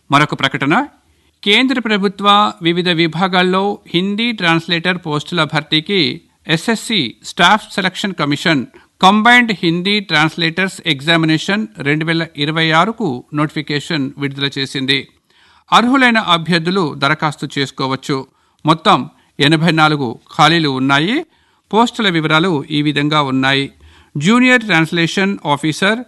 మరొక ప్రకటన కేంద్ర ప్రభుత్వ వివిధ విభాగాల్లో హిందీ ట్రాన్స్లేటర్ పోస్టుల భర్తీకి SSC staff selection commission combined Hindi translators examination రెండు వేల ఇరవై ఆరుకు నోటిఫికేషన్ విడుదల చేసింది అర్హులైన అభ్యర్థులు దరఖాస్తు చేసుకోవచ్చు మొత్తం ఎనభై నాలుగు ఖాళీలు ఉన్నాయి పోస్టుల వివరాలు ఈ విధంగా ఉన్నాయి junior translation officer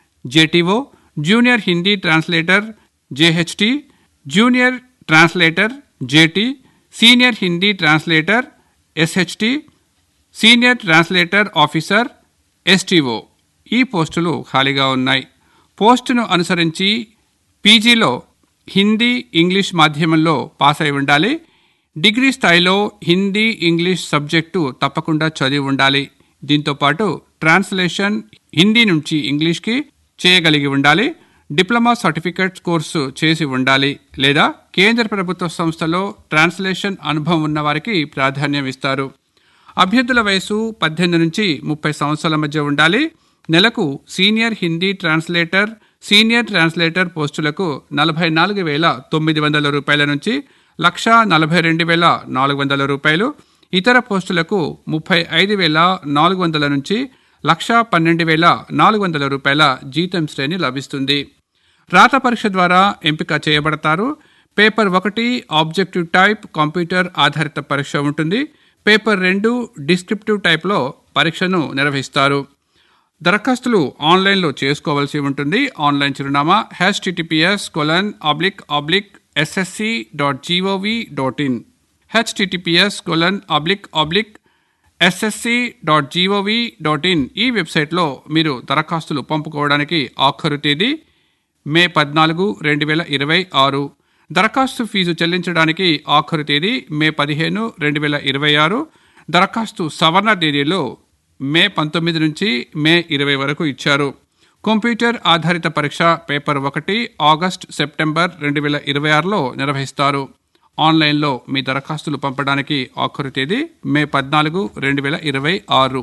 JTO junior Hindi translator JHT junior translator JT senior Hindi translator SHT senior translator officer STO ఈ పోస్టులు ఖాళీగా ఉన్నాయి పోస్టును అనుసరించి పీజీలో హిందీ ఇంగ్లీష్ మాధ్యమంలో పాస్ అయి ఉండాలి డిగ్రీ స్థాయిలో హిందీ ఇంగ్లీష్ సబ్జెక్టు తప్పకుండా చదివి ఉండాలి దీంతో పాటు ట్రాన్స్లేషన్ హిందీ నుంచి ఇంగ్లీష్కి చేయగలిగి ఉండాలి డిప్లొమా సర్టిఫికేట్ కోర్సు చేసి ఉండాలి లేదా కేంద్ర ప్రభుత్వ సంస్థలో ట్రాన్స్లేషన్ అనుభవం ఉన్న వారికి ప్రాధాన్యం ఇస్తారు అభ్యర్థుల వయసు పద్దెనిమిది నుంచి ముప్పై సంవత్సరాల మధ్య ఉండాలి నెలకు senior Hindi translator senior translator పోస్టులకు నలభై నాలుగు వేల తొమ్మిది వందల రూపాయల నుంచి లక్ష నలభై రెండు వేల నాలుగు వందల రూపాయలు ఇతర పోస్టులకు ముప్పై ఐదు వేల నాలుగు వందల నుంచి లక్ష పన్నెండు వేల నాలుగు వందల రూపాయల జీతం శ్రేణి లభిస్తుంది రాత పరీక్ష ద్వారా ఎంపిక చేయబడతారు పేపర్ ఒకటి ఆబ్జెక్టివ్ టైప్ కంప్యూటర్ ఆధారిత పరీక్ష ఉంటుంది పేపర్ రెండు డిస్క్రిప్టివ్ టైప్లో పరీక్షను నిర్వహిస్తారు దరఖాస్తులు ఆన్లైన్లో చేసుకోవాల్సి ఉంటుంది ఆన్లైన్ చిరునామా H TTPS colon oblique oblique SSC dot G O V dot in HTTPS colon oblique oblique SSC dot G O V dot in ఈ వెబ్సైట్లో మీరు దరఖాస్తులు పంపుకోవడానికి ఆఖరు తేదీ మే పద్నాలుగు రెండు వేల ఇరవై ఆరు దరఖాస్తు ఫీజు చెల్లించడానికి ఆఖరు తేదీ మే పదిహేను రెండు వేల ఇరవై ఆరు దరఖాస్తు సవరణ తేదీలో మే పంతొమ్మిది నుంచి మే ఇరవై వరకు ఇచ్చారు కంప్యూటర్ ఆధారిత పరీక్ష పేపర్ ఒకటి ఆగస్ట్ సెప్టెంబర్ రెండు వేల ఇరవై ఆరులో నిర్వహిస్తారు ఆన్లైన్లో మీ దరఖాస్తులు పంపడానికి ఆఖరు తేదీ మే పద్నాలుగు రెండు వేల ఇరవై ఆరు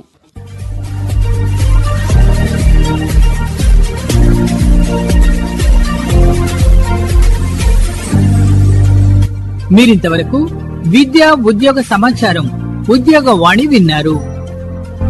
మీరింతవరకు విద్యా ఉద్యోగ సమాచారం ఉద్యోగ వాణి విన్నారు